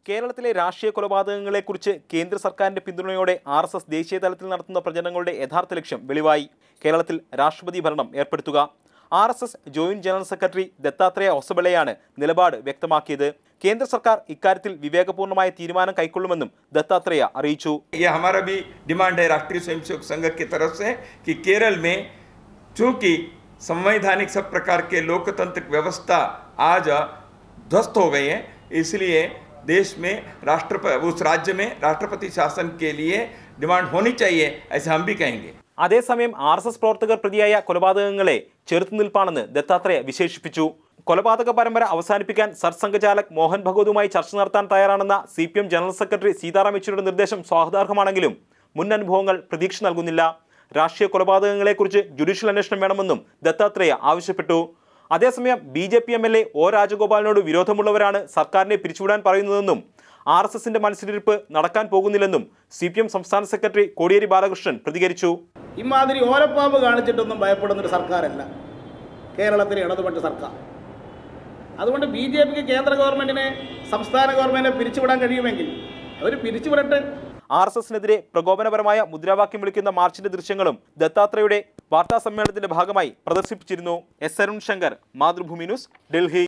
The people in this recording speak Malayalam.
കേരളത്തിലെ രാഷ്ട്രീയ കൊലപാതകങ്ങളെക്കുറിച്ച് കേന്ദ്ര സർക്കാരിന്റെ പിന്തുണയോടെ ആർ എസ് എസ് ദേശീയ തലത്തിൽ നടത്തുന്ന പ്രചരണങ്ങളുടെ യഥാർത്ഥ ലക്ഷ്യം വെളിവായി കേരളത്തിൽ രാഷ്ട്രപതി ഭരണം ഏർപ്പെടുത്തുക R S S joint general secretary Dattatreya ഒസബളയാണ് നിലപാട് വ്യക്തമാക്കിയത് കേന്ദ്ര സർക്കാർ ഇക്കാര്യത്തിൽ വിവേകപൂർണ്ണമായ തീരുമാനം കൈക്കൊള്ളുമെന്നും ദത്താത്രേയ അറിയിച്ചു ये हमारा भी डिमांड है राष्ट्रीय स्वयंसेवक संघ की तरफ से कि केरल में चूंकि संवैधानिक सब प्रकार के लोकतांत्रिक व्यवस्था आज ध्वस्त हो गई है इसलिए देश में राष्ट्रपति उस राज्य में राष्ट्रपति शासन के लिए डिमांड होनी चाहिए ऐसे हम भी कहेंगे അതേസമയം ആർ എസ് എസ് പ്രവർത്തകർ പ്രതിയായ കൊലപാതകങ്ങളെ ചെറുത്തുനിൽപ്പാണെന്ന് ദത്താത്രേയ വിശേഷിപ്പിച്ചു കൊലപാതക പരമ്പര അവസാനിപ്പിക്കാൻ സർസംഘചാലക് മോഹൻ ഭഗവതുമായി ചർച്ച നടത്താൻ തയ്യാറാണെന്ന C P M general secretary Sitaram യെച്ചൂരിയുടെ നിർദ്ദേശം സ്വാഗതാർഹമാണെങ്കിലും മുൻ അനുഭവങ്ങൾ പ്രതീക്ഷ നൽകുന്നില്ല രാഷ്ട്രീയ കൊലപാതകങ്ങളെക്കുറിച്ച് ജുഡീഷ്യൽ അന്വേഷണം വേണമെന്നും ദത്താത്രേയ ആവശ്യപ്പെട്ടു അതേസമയം B J P M L A O രാജഗോപാലിനോട് വിരോധമുള്ളവരാണ് സർക്കാരിനെ പിരിച്ചുവിടാൻ പറയുന്നതെന്നും ആർ എസ് എസിന്റെ മത്സരിപ്പ് നടക്കാൻ പോകുന്നില്ലെന്നും സി പി എം സംസ്ഥാന സെക്രട്ടറി കോടിയേരി ബാലകൃഷ്ണൻ പ്രതികരിച്ചു ഇമാതിരി ഓലപ്പാമ്പ് കാണിച്ചിട്ടൊന്നും ഭയപ്പെടുന്നൊരു സർക്കാരല്ല കേരളത്തിലെ ഇടതുപക്ഷ സർക്കാർ അതുകൊണ്ട് ബി ജെ പിക്ക് കേന്ദ്ര ഗവൺമെൻറ്റിനെ സംസ്ഥാന ഗവൺമെൻറ്റിനെ പിരിച്ചുവിടാൻ കഴിയുമെങ്കിൽ അവർ പിരിച്ചുവിടട്ടെ ആർ എസ് എസിനെതിരെ പ്രകോപനപരമായ മുദ്രാവാക്യം വിളിക്കുന്ന മാർച്ചിന്റെ ദൃശ്യങ്ങളും ദത്താത്രയുടെ വാർത്താ സമ്മേളനത്തിന്റെ ഭാഗമായി പ്രദർശിപ്പിച്ചിരുന്നു എസ് അരുൺ ശങ്കർ മാതൃഭൂമി ന്യൂസ് ഡൽഹി